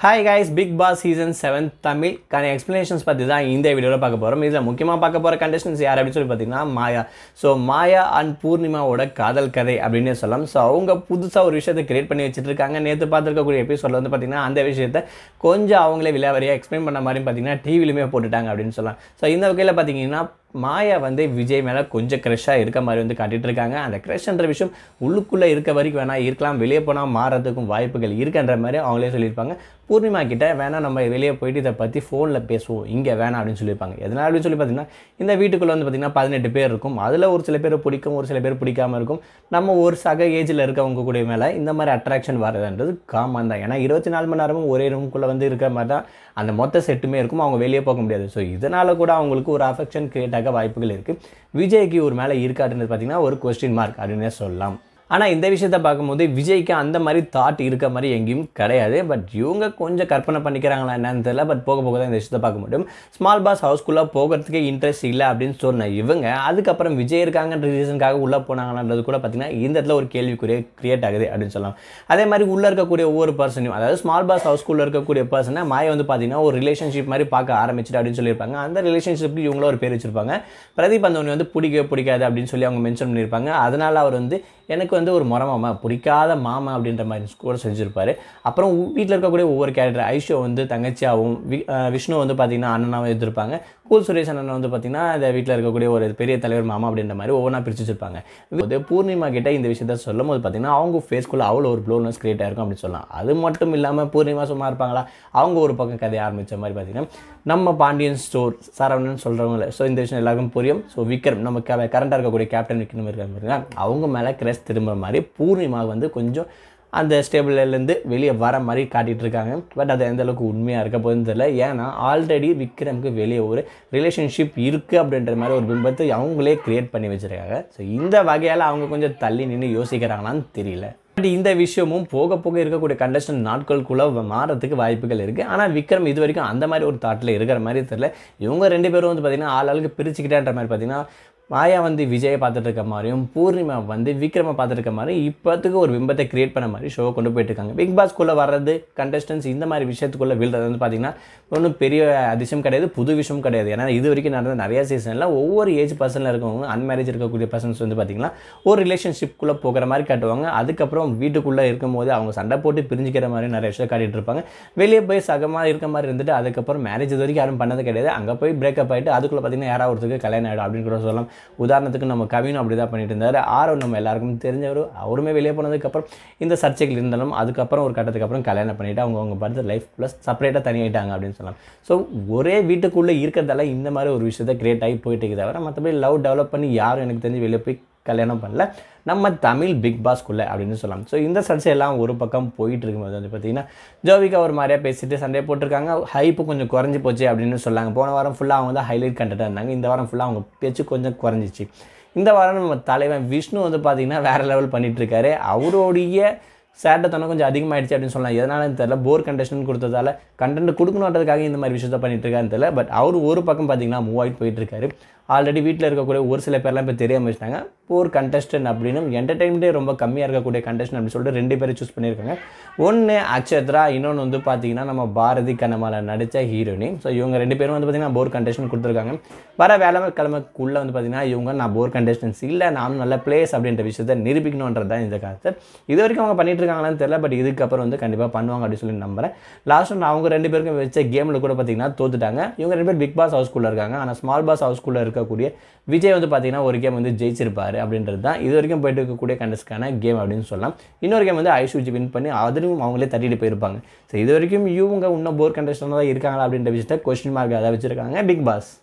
hi guys Bigg Boss season seven Tamil கான explanations பற்றி தான் இந்த வீடியோவில் பார்க்க போகிறோம் இதில் முக்கியமாக பார்க்க போகிற கண்டஸ்டன்ஸ் யார் அப்படின்னு சொல்லி பார்த்தீங்கன்னா மாயா ஸோ மாயா அண்ட் பூர்ணிமாவோட காதல் கதை அப்படின்னே சொல்லலாம் ஸோ அவங்க புதுசாக ஒரு விஷயத்தை கிரியேட் பண்ணி வச்சுட்டு இருக்காங்க நேற்று பார்த்துருக்கக்கூடிய எபிசோடில் வந்து பார்த்தீங்கன்னா அந்த விஷயத்தை கொஞ்சம் அவங்களே விளையாவரியாக எக்ஸ்பிளைன் பண்ண மாதிரி பார்த்தீங்கன்னா டிவிலுமே போட்டுட்டாங்க அப்படின்னு சொல்லலாம் ஸோ இந்த வகையில் பார்த்தீங்கன்னா மாயா வந்து விஜய் மேலே கொஞ்சம் க்ரெஷ்ஷாக இருக்க மாதிரி வந்து காட்டிட்டு இருக்காங்க அந்த க்ரெஷ்ன்ற விஷயம் உள்ளுக்குள்ளே இருக்க வரைக்கும் வேணா இருக்கலாம் வெளியே போனால் மாறதுக்கும் வாய்ப்புகள் இருக்குன்ற மாதிரி அவங்களே சொல்லியிருப்பாங்க பூர்ணிமா கிட்ட வேணா நம்ம வெளியே போயிட்டு இதை பற்றி ஃபோனில் பேசுவோம் இங்கே வேணாம் அப்படின்னு சொல்லியிருப்பாங்க எதனால் அப்படின்னு சொல்லி பார்த்தீங்கன்னா இந்த வீட்டுக்குள்ளே வந்து பார்த்திங்கன்னா பதினெட்டு பேர் இருக்கும் அதில் ஒரு சில பேர் பிடிக்கும் ஒரு சில பேர் பிடிக்காம இருக்கும் நம்ம ஒரு சக ஏஜில் இருக்கவங்க கூட மேலே இந்த மாதிரி அட்ராக்ஷன் வரதுன்றது காமன் தான் ஏன்னா இருபத்தி நாலு மணி நேரமும் ஒரே ரூம்குள்ளே வந்து இருக்கிற மாதிரி தான் அந்த மொத்த செட்டுமே இருக்கும் அவங்க வெளியே போக முடியாது ஸோ இதனால் கூட அவங்களுக்கு ஒரு அஃபெக்ஷன் கிரியேட் ஆக வாய்ப்புகள் இருக்குது விஜய்க்கு ஒரு மேலே இருக்காட்டுன்றது பார்த்தீங்கன்னா ஒரு கொஸ்டின் மார்க் அப்படின்னே சொல்லலாம் ஆனால் இந்த விஷயத்த பார்க்கும்போது விஜய்க்கு அந்த மாதிரி தாட் இருக்க மாதிரி எங்கேயும் கிடையாது பட் இவங்க கொஞ்சம் கற்பனை பண்ணிக்கிறாங்களா என்னன்னு தெரியல பட் போக போக தான் இந்த விஷயத்தை பார்க்க முடியும் ஸ்மால் பாஸ் ஹவுஸ்குள்ளே போகிறதுக்கே இன்ட்ரெஸ்ட் இல்லை அப்படின்னு சொன்ன இவங்க அதுக்கப்புறம் விஜய் இருக்காங்கன்ற ரீசனுக்காக உள்ளே போனாங்களான்றது கூட பார்த்தீங்கன்னா இந்த இடத்துல ஒரு கேள்விக்குரிய கிரியேட் ஆகுது அப்படின்னு சொல்லலாம் அதே மாதிரி உள்ளே இருக்கக்கூடிய ஒவ்வொரு பர்சனையும் அதாவது ஸ்மால் பாஸ் ஹவுஸ்குள்ளே இருக்கக்கூடிய பர்சனை மாய வந்து பார்த்தீங்கன்னா ஒரு ரிலேஷன்ஷிப் மாதிரி பார்க்க ஆரம்பிச்சிட்டு அப்படின்னு சொல்லியிருப்பாங்க அந்த ரிலேஷன்ஷிப்க்கு இவங்களும் ஒரு பேர் வச்சிருப்பாங்க பிரதீப் அந்தவனி வந்து பிடிக்கவே பிடிக்காது அப்படின்னு சொல்லி அவங்க மென்ஷன் பண்ணியிருப்பாங்க அதனால் அவர் வந்து எனக்கு வந்து ஒரு முறமாமா பிடிக்காத மாமா அப்படின்ற மாதிரி கூட செஞ்சுருப்பாரு அப்புறம் வீட்டில் இருக்கக்கூடிய ஒவ்வொரு கேரக்டர் ஐஷோ வந்து தங்கச்சியாகவும் வி அஹ் விஷ்ணு வந்து பார்த்திங்கன்னா அண்ணனாகவும் எடுத்திருப்பாங்க கூல் சுரேஷ் அண்ணன் வந்து பார்த்திங்கன்னா இந்த வீட்டில் இருக்கக்கூடிய ஒரு பெரிய தலைவர் மாமா அப்படின்ற மாதிரி ஒவ்வொன்றா பிரித்து வச்சிருப்பாங்க இது பூர்ணிமா கிட்ட இந்த விஷயத்த சொல்லும் போது பார்த்திங்கன்னா அவங்க ஃபேஸ்க்குள்ளே அவ்வளோ ஒரு ப்ளோனஸ் கிரியேட் ஆயிருக்கும் அப்படின்னு சொல்லலாம் அது மட்டும் இல்லாமல் பூர்ணிமா சும்மா இருப்பாங்களா அவங்க ஒரு பக்கம் கதையை ஆரம்பித்த மாதிரி பார்த்திங்கன்னா நம்ம பாண்டியன் ஸ்டோர் சரவணன் சொல்கிறவங்கள ஸோ இந்த விஷயம் எல்லாருக்கும் புரியும் ஸோ விக்ரம் நம்ம கரண்டாக இருக்கக்கூடிய கேப்டன் விக்ரம் இருக்காங்க பாருங்க அவங்க மேலே கிரஸ் திரும்புற மாதிரி பூர்ணிமா வந்து கொஞ்சம் அந்த ஸ்டேபிள்லேருந்து வெளியே வர மாதிரி காட்டிகிட்டு இருக்காங்க பட் அது எந்த அளவுக்கு உண்மையாக இருக்க போகுதுன்னு தெரியல ஏன்னா ஆல்ரெடி விக்ரமுக்கு வெளியே ஒரு ரிலேஷன்ஷிப் இருக்குது அப்படின்ற மாதிரி ஒரு பிம்பத்தை அவங்களே க்ரியேட் பண்ணி வச்சுருக்காங்க ஸோ இந்த வகையால் அவங்க கொஞ்சம் தள்ளி நின்று யோசிக்கிறாங்களான்னு தெரியல பட் இந்த விஷயமும் போக போக இருக்கக்கூடிய கண்டஸ்டன் நாட்களுக்குள்ளே மாறதுக்கு வாய்ப்புகள் இருக்குது ஆனால் விக்ரம் இது வரைக்கும் அந்த மாதிரி ஒரு தாட்டில் இருக்கிற மாதிரி தெரியல இவங்க ரெண்டு பேரும் வந்து பார்த்திங்கன்னா ஆள் ஆளுக்கு பிரிச்சுக்கிட்டேன்ற மாதிரி பார்த்திங்கன்னா மாயா வந்து விஜயை பார்த்துட்டு இருக்க மாதிரியும் பூர்ணிமா வந்து விக்ரமை பார்த்துட்டு இருக்க மாதிரி இப்போத்துக்கு ஒரு பிம்பத்தை கிரியேட் பண்ண மாதிரி ஷோவை கொண்டு போயிட்டு இருக்காங்க பிக் பாஸ்க்குள்ளே வர்றது கண்டஸ்டன்ஸ் இந்த மாதிரி விஷயத்துக்குள்ளே விழுறது வந்து பார்த்திங்கன்னா ஒன்றும் பெரிய அதிசயம் கிடையாது புது விஷயம் கிடையாது ஏன்னா இது வரைக்கும் நடந்த நிறைய சீசனில் ஒவ்வொரு ஏஜ் பர்சனில் இருக்கவங்க அன்மேரேஜ் இருக்கக்கூடிய பர்சன்ஸ் வந்து பார்த்திங்கன்னா ஒரு ரிலேஷன்ஷிப்குள்ளே போகிற மாதிரி காட்டுவாங்க அதுக்கப்புறம் வீட்டுக்குள்ளே இருக்கும்போது அவங்க சண்டை போட்டு பிரிஞ்சுக்கிற மாதிரி நிறைய விஷயம் காட்டிகிட்டு இருப்பாங்க வெளியே போய் சகமாக இருக்க மாதிரி இருந்துட்டு அதுக்கப்புறம் மேரேஜ் இது வரைக்கும் யாரும் பண்ணது கிடையாது அங்கே போய் பிரேக்கப் ஆகிட்டு அதுக்குள்ளே பார்த்திங்கன்னா யாராவது ஒருத்தருக்கு கல்யாணம் ஆகிடும் அப்படின்னு கூட சொல்லலாம் உதாரணத்துக்கு நம்ம கவினும் அப்படி தான் பண்ணிட்டு இருந்தார் ஆரோ நம்ம எல்லாருக்கும் தெரிஞ்சவர் அவருமே வெளியே போனதுக்கப்புறம் இந்த சர்ச்சைகள் இருந்தாலும் அதுக்கப்புறம் ஒரு கட்டத்துக்கு அப்புறம் கல்யாணம் பண்ணிவிட்டு அவங்க அவங்க பார்த்து லைஃப் ப்ளஸ் செப்பரேட்டாக தனியாயிட்டாங்க அப்படின்னு சொல்லலாம் ஸோ ஒரே வீட்டுக்குள்ளே இருக்கிறதால இந்த மாதிரி ஒரு விஷயத்தை கிரியேட் ஆகி போயிட்டு இருக்குது தவிர மற்றபடி லவ் டெவலப் பண்ணி யாரும் எனக்கு தெரிஞ்சு வெளியே போய் கல்யாணம் பண்ணல நம்ம தமிழ் பிக் பாஸ்க்குள்ளே அப்படின்னு சொல்லலாம் ஸோ இந்த சர்ச்சை எல்லாம் ஒரு பக்கம் போயிட்டு இருக்கும்போது வந்து பார்த்தீங்கன்னா ஜோவிகா ஒரு மாதிரியா பேசிட்டு சண்டை போட்டிருக்காங்க ஹைப்பு கொஞ்சம் குறைஞ்சி போச்சு அப்படின்னு சொல்லாங்க போன வாரம் ஃபுல்லாக அவங்க தான் ஹைலைட் கண்டென்ட்டாக இருந்தாங்க இந்த வாரம் ஃபுல்லாக அவங்க பேச்சு கொஞ்சம் குறைஞ்சிச்சு இந்த வாரம் நம்ம தலைவன் விஷ்ணு வந்து பார்த்திங்கன்னா வேறு லெவல் பண்ணிகிட்ருக்காரு அவருடைய சேட்டத்தனம் கொஞ்சம் அதிகமாகிடுச்சு அப்படின்னு சொல்லலாம் எதனாலும் தெரியல போர் கண்டெஸ்டன் கொடுத்ததால கண்டென்ட் கொடுக்கணுன்றதுக்காக இந்த மாதிரி விஷயத்த பண்ணிட்டு இருக்காருன்னு தெரியல பட் அவர் ஒரு பக்கம் பார்த்தீங்கன்னா மூவ் ஆகிட்டு போயிட்டு இருக்காரு ஆல்ரெடி வீட்டில் இருக்கக்கூடிய ஒரு சில பேர்லாம் இப்போ தெரியாமல் வச்சுட்டாங்க போர் கண்டஸ்டன் அப்படின்னு என்டர்டைன்மெண்ட்டே ரொம்ப கம்மியாக இருக்கக்கூடிய கண்டஸ்டன் அப்படின்னு சொல்லிட்டு ரெண்டு பேரை சூஸ் பண்ணியிருக்காங்க ஒன்று அக்ஷத்ரா இன்னொன்று வந்து பார்த்தீங்கன்னா நம்ம பாரதி கண்ணமால நடித்த ஹீரோனி ஸோ இவங்க ரெண்டு பேரும் வந்து பார்த்தீங்கன்னா போர் கண்டஸ்டன் கொடுத்துருக்காங்க வர வேலை கிழமைக்குள்ளே வந்து பார்த்தீங்கன்னா இவங்க நான் போர் கண்டஸ்டன்ஸ் இல்லை நானும் நல்ல பிளேஸ் அப்படின்ற விஷயத்தை நிரூபிக்கணுன்றது தான் இந்த காலத்தை இது வரைக்கும் அவங்க பண்ணிட்டு இருக்காங்களான்னு தெரியல பட் இதுக்கப்புறம் வந்து கண்டிப்பாக பண்ணுவாங்க அப்படின்னு சொல்லி நம்புறேன் லாஸ்ட் ஒன்று அவங்க ரெண்டு பேருக்கும் வச்ச கேமில் கூட பார்த்தீங்கன்னா தோத்துட்டாங்க இவங்க ரெண்டு பேர் பிக் பாஸ் ஹவுஸ்குள்ளே இருக்காங்க ஆனால் ஸ்மால் பாஸ் ஹவுஸ்குள்ளே இருக்கக்கூடிய விஜய் வந்து பார்த்தீங்கன்னா ஒரு கேம் வந்து ஜெயிச்சிருப்பாரு அப்படின்றது தான் இது வரைக்கும் போயிட்டு இருக்கக்கூடிய கண்டஸ்ட்கான கேம் அப்படின்னு சொல்லலாம் இன்னொரு கேம் வந்து ஐஷூஜி வின் பண்ணி அதுவும் அவங்களே தட்டிட்டு போயிருப்பாங்க ஸோ இது வரைக்கும் இவங்க இன்னும் போர் கண்டஸ்டன் தான் இருக்காங்களா அப்படின்ற விஷயத்த கொஸ்டின் மார்க் அதை வச்சிருக்காங்க பிக் பாஸ்